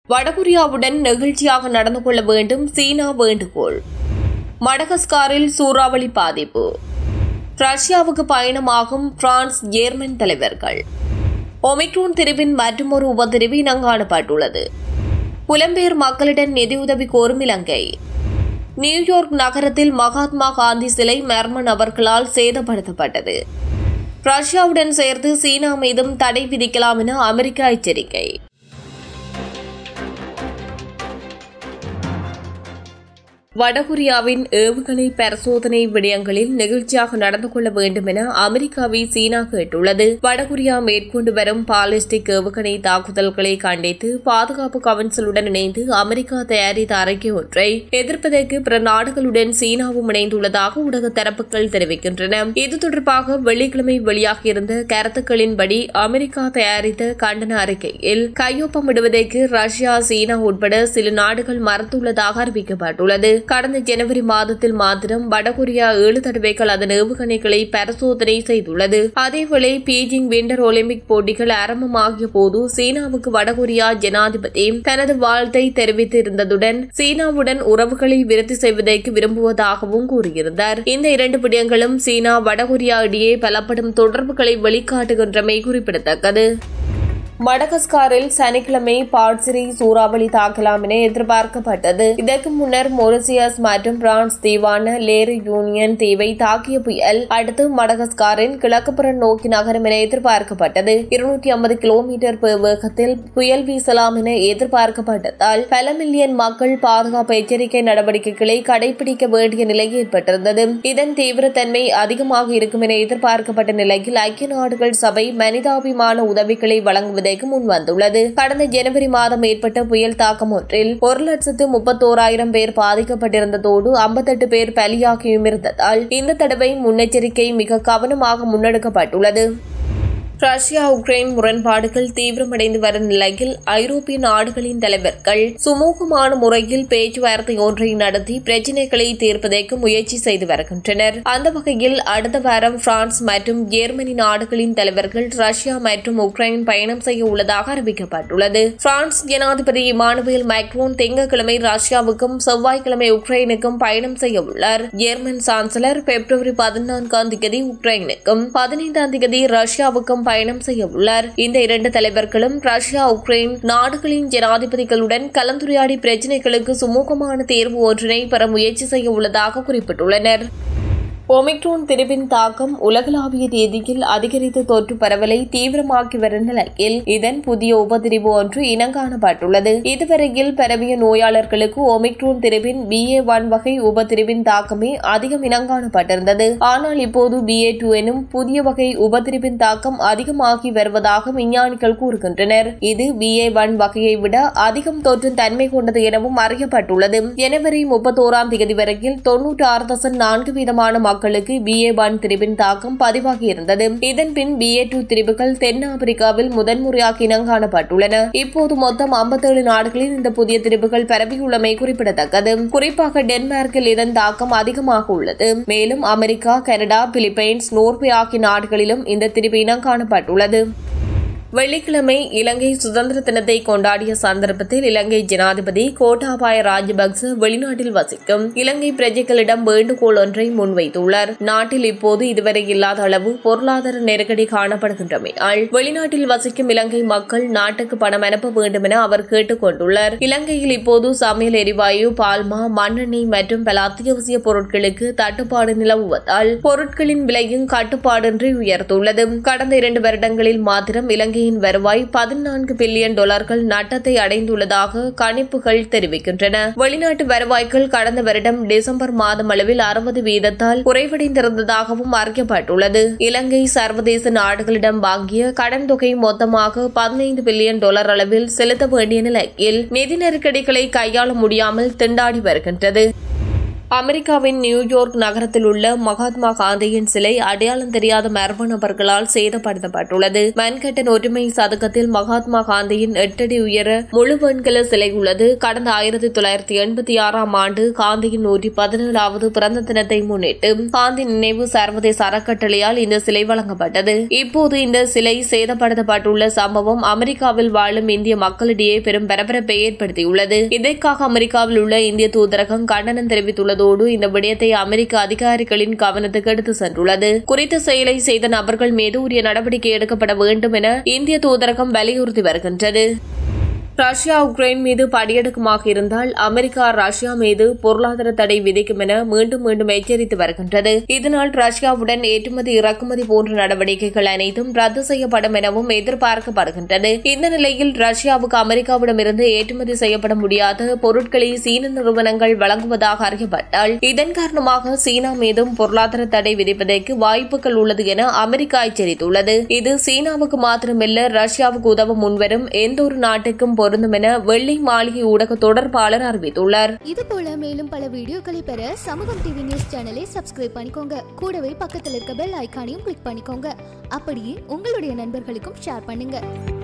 வடகொரியாவுடன் நெகிழ்ச்சியாக நடந்து கொள்ள வேண்டும் சீனா வேண்டுகோள் மடகஸ்காரில் சூறாவளி பாதிப்பு ரஷ்யாவுக்கு பயணமாகும் பிரான்ஸ் ஜேர்மன் தலைவர்கள் ஒமிக்ரோன் திரிவின் மற்றொரு உபதிரிவு இனங்காணப்பட்டுள்ளது புலம்பெயர் மக்களிடம் நிதியுதவி கோரும் இலங்கை நியூயார்க் நகரத்தில் மகாத்மா காந்தி சிலை மர்ம நபர்களால் சேதப்படுத்தப்பட்டது ரஷ்யாவுடன் சேர்த்து சீனா மீதும் தடை விதிக்கலாம் என அமெரிக்கா எச்சரிக்கை வடகொரியாவின் ஏவுகணை பரிசோதனை விடயங்களில் நெகிழ்ச்சியாக நடந்து கொள்ள வேண்டும் என அமெரிக்காவை சீனா கேட்டுள்ளது வடகொரியா மேற்கொண்டு வரும் பாலிஸ்டிக் ஏவுகணை தாக்குதல்களை கண்டித்து பாதுகாப்பு கவுன்சிலுடன் இணைந்து அமெரிக்கா தயாரித்த அறிக்கை ஒன்றை எதிர்ப்பதற்கு பிற நாடுகளுடன் சீனாவும் இணைந்துள்ளதாக ஊடக தரப்புகள் தெரிவிக்கின்றன இது தொடர்பாக வெள்ளிக்கிழமை வெளியாகியிருந்த கருத்துக்களின்படி அமெரிக்கா தயாரித்த கண்டன அறிக்கையில் கையொப்பமிடுவதற்கு ரஷ்யா சீனா உட்பட சில நாடுகள் மறுத்துள்ளதாக அறிவிக்கப்பட்டுள்ளது கடந்த ஜனவரி மாதத்தில் மாத்திரம் வடகொரியா ஏழு தடவைகள் அதன் ஏவுகணைகளை பரிசோதனை செய்துள்ளது அதேவேளை பீஜிங் விண்டர் ஒலிம்பிக் போட்டிகள் ஆரம்பமாகிய போது சீனாவுக்கு வடகொரியா ஜனாதிபதி தனது வாழ்த்தை தெரிவித்திருந்ததுடன் சீனாவுடன் உறவுகளை விருத்தி செய்வதற்கு விரும்புவதாகவும் கூறியிருந்தார் இந்த இரண்டு விடயங்களும் சீனா வடகொரியா இடையே பலப்படும் தொடர்புகளை வெளிக்காட்டுகின்றமை குறிப்பிடத்தக்கது மடகஸ்காரில் சனிக்கிழமை பாட்சிரி சூறாவளி தாக்கலாம் என எதிர்பார்க்கப்பட்டது இதற்கு முன்னர் மொரிசியஸ் மற்றும் பிரான்ஸ் தீவான லேரு யூனியன் தீவை தாக்கிய புயல் அடுத்து மடகஸ்காரின் கிழக்குப்புறம் நோக்கி நகரும் என எதிர்பார்க்கப்பட்டது இருநூற்றி ஐம்பது கிலோமீட்டர் per வேகத்தில் புயல் வீசலாம் என எதிர்பார்க்கப்பட்டதால் பல மில்லியன் மக்கள் பாதுகாப்பு எச்சரிக்கை நடவடிக்கைகளை கடைபிடிக்க வேண்டிய நிலை ஏற்பட்டிருந்தது இதன் தீவிரத்தன்மை அதிகமாக இருக்கும் என எதிர்பார்க்கப்பட்ட நிலையில் ஐக்கிய நாடுகள் சபை மனிதாபிமான உதவிகளை வழங்குவதற்கு முன் வந்துள்ளது கடந்த ஜனவரி மாதம் ஏற்பட்ட புயல் தாக்கம் ஒன்றில் ஒரு லட்சத்து முப்பத்தோராயிரம் பேர் பாதிக்கப்பட்டிருந்ததோடு ஐம்பத்தெட்டு பேர் பலியாகியும் இருந்ததால் இந்த தடவை முன்னெச்சரிக்கை மிக கவனமாக முன்னெடுக்கப்பட்டுள்ளது ரஷ்யா உக்ரைன் முரண்பாடுகள் தீவிரமடைந்து வரும் நிலையில் ஐரோப்பிய நாடுகளின் தலைவர்கள் சுமூகமான முறையில் பேச்சுவார்த்தை ஒன்றை நடத்தி பிரச்சினைகளை தீர்ப்பதற்கு முயற்சி செய்து வருகின்றனர் அந்த வகையில் அடுத்த வாரம் பிரான்ஸ் மற்றும் ஜெர்மனி நாடுகளின் தலைவர்கள் ரஷ்யா மற்றும் உக்ரைன் பயணம் செய்ய உள்ளதாக அறிவிக்கப்பட்டுள்ளது பிரான்ஸ் ஜனாதிபதி இமானுவேல் மேக்ரோன் திங்கட்கிழமை ரஷ்யாவுக்கும் செவ்வாய்க்கிழமை உக்ரைனுக்கும் பயணம் செய்ய உள்ளார் ஜெர்மன் சான்சலர் பிப்ரவரி பதினான்காம் தேதி உக்ரைனுக்கும் பதினைந்தாம் தேதி ரஷ்யாவுக்கும் பயணம் செய்ய உள்ளார் இந்த இரண்டு தலைவர்களும் ரஷ்யா உக்ரைன் நாடுகளின் ஜனாதிபதிகளுடன் கலந்துரையாடி பிரச்சினைகளுக்கு சுமூகமான தேர்வு ஒன்றினை பெற முயற்சி செய்ய உள்ளதாக குறிப்பிட்டுள்ளனர் ஒமிக்ரோன் திரிவின் தாக்கம் உலகளாவிய தேதியில் அதிகரித்த தொற்று பரவலை தீவிரமாக்கி வரும் நிலையில் இதன் புதிய உபதிரிவு ஒன்று இனங்காணப்பட்டுள்ளது இதுவரையில் பரவிய நோயாளர்களுக்கு ஒமிக்ரோன் திரிவின் பிஏ ஒன் வகை உபதிரிவின் தாக்கமே அதிகம் இனங்காணப்பட்டிருந்தது ஆனால் இப்போது பிஏ டூ எனும் புதிய வகை உபதிரிவின் தாக்கம் அதிகமாகி வருவதாக விஞ்ஞானிகள் கூறுகின்றனர் இது பிஏ ஒன் வகையை விட அதிகம் தொற்றும் தன்மை கொண்டது எனவும் அறியப்பட்டுள்ளது ஜனவரி முப்பத்தோராம் தேதி வரையில் தொன்னூற்றி ஆறு தசம் நான்கு வீதமான மக்களுக்கு பிஏ ஒன் திரிவின் தாக்கம் பதிவாகியிருந்தது இதன் பின் பிஏ டூ திரிவுகள் தென் ஆப்பிரிக்காவில் முதன்முறையாக இனங்காணப்பட்டுள்ளன இப்போது மொத்தம் ஐம்பத்தேழு நாடுகளில் இந்த புதிய திரிவுகள் பரவியுள்ளமை குறிப்பிடத்தக்கது குறிப்பாக டென்மார்க்கில் இதன் தாக்கம் அதிகமாக உள்ளது மேலும் அமெரிக்கா கனடா பிலிப்பைன்ஸ் நோர்வே ஆகிய நாடுகளிலும் இந்த திரிவு இனங்காணப்பட்டுள்ளது வெள்ளிக்கிழமை இலங்கை சுதந்திர தினத்தை கொண்டாடிய சந்தர்ப்பத்தில் இலங்கை ஜனாதிபதி கோட்டாபாய ராஜபக்ச வெளிநாட்டில் வசிக்கும் இலங்கை பிரஜைகளிடம் வேண்டுகோள் ஒன்றை முன்வைத்துள்ளார் நாட்டில் இப்போது இதுவரை இல்லாத அளவு பொருளாதார நெருக்கடி காணப்படுகின்றமையால் வெளிநாட்டில் வசிக்கும் இலங்கை மக்கள் நாட்டுக்கு பணம் அனுப்ப வேண்டும் என அவர் கேட்டுக் கொண்டுள்ளார் இலங்கையில் இப்போது சமையல் எரிவாயு பால்மா மண்ணெண்ணெய் மற்றும் பல அத்தியாவசிய பொருட்களுக்கு தட்டுப்பாடு நிலவுவதால் பொருட்களின் விலையும் கட்டுப்பாடின்றி உயர்ந்துள்ளது கடந்த இரண்டு வருடங்களில் மாத்திரம் இலங்கை இலங்கையின் வருவாய் பதினான்கு பில்லியன் டாலர்கள் நட்டத்தை அடைந்துள்ளதாக கணிப்புகள் தெரிவிக்கின்றன வெளிநாட்டு வருவாய்கள் கடந்த வருடம் டிசம்பர் மாதம் அளவில் அறுபது வீதத்தால் குறைவடைந்திருந்ததாகவும் அறியப்பட்டுள்ளது இலங்கை சர்வதேச நாடுகளிடம் வாங்கிய கடன் தொகை மொத்தமாக பதினைந்து பில்லியன் டாலர் அளவில் செலுத்த வேண்டிய நிலையில் நிதி நெருக்கடிகளை கையாள முடியாமல் திண்டாடி வருகின்றது அமெரிக்காவின் நியூயார்க் நகரத்தில் உள்ள மகாத்மா காந்தியின் சிலை அடையாளம் தெரியாத மர்ம நபர்களால் சேதப்படுத்தப்பட்டுள்ளது மன்கட்டன் ஒற்றுமை சதுக்கத்தில் மகாத்மா காந்தியின் எட்டடி உயர முழு வெண்கல சிலை உள்ளது கடந்த ஆயிரத்தி தொள்ளாயிரத்தி எண்பத்தி ஆறாம் ஆண்டு காந்தியின் நூற்றி பதினேழாவது பிறந்த தினத்தை முன்னிட்டு காந்தி நினைவு சர்வதேச அறக்கட்டளையால் இந்த சிலை வழங்கப்பட்டது இப்போது இந்த சிலை சேதப்படுத்தப்பட்டுள்ள சம்பவம் அமெரிக்காவில் வாழும் இந்திய மக்களிடையே பெரும் பரபரப்பை ஏற்படுத்தியுள்ளது இதற்காக அமெரிக்காவில் உள்ள இந்திய தூதரகம் கண்டனம் தெரிவித்துள்ளதோடு இந்த விடயத்தை அமெரிக்க அதிகாரிகளின் கவனத்துக்கு எடுத்து சென்றுள்ளது குறித்த செயலை செய்த நபர்கள் மீது உரிய நடவடிக்கை எடுக்கப்பட வேண்டும் என இந்திய தூதரகம் வலியுறுத்தி வருகின்றது ரஷ்யா உக்ரைன் மீது படியெடுக்குமாக இருந்தால் அமெரிக்கா ரஷ்யா மீது பொருளாதார தடை விதிக்கும் என மீண்டும் மீண்டும் எச்சரித்து வருகின்றது இதனால் ரஷ்யாவுடன் ஏற்றுமதி இறக்குமதி போன்ற நடவடிக்கைகள் அனைத்தும் ரத்து செய்யப்படும் எனவும் எதிர்பார்க்கப்படுகின்றது இந்த நிலையில் ரஷ்யாவுக்கு அமெரிக்காவிடமிருந்து ஏற்றுமதி செய்யப்பட முடியாத பொருட்களை சீன நிறுவனங்கள் வழங்குவதாக அறியப்பட்டால் இதன் காரணமாக சீனா மீதும் பொருளாதார தடை விதிப்பதற்கு வாய்ப்புகள் உள்ளது என அமெரிக்கா எச்சரித்துள்ளது இது சீனாவுக்கு மாத்திரமல்ல ரஷ்யாவுக்கு உதவ முன்வரும் எந்த ஒரு நாட்டுக்கும் பொருந்தும் என வெள்ளை மாளிகை ஊடக தொடர்பாளர் அறிவித்துள்ளார் இது போல மேலும் பல வீடியோக்களை பெற சமூகம் டிவி நியூஸ் சேனலை சப்ஸ்கிரைப் பண்ணிக்கோங்க கூடவே பக்கத்தில் இருக்க பெல் ஐகானையும் கிளிக் பண்ணிக்கோங்க அப்படியே உங்களுடைய நண்பர்களுக்கும் ஷேர் பண்ணுங்க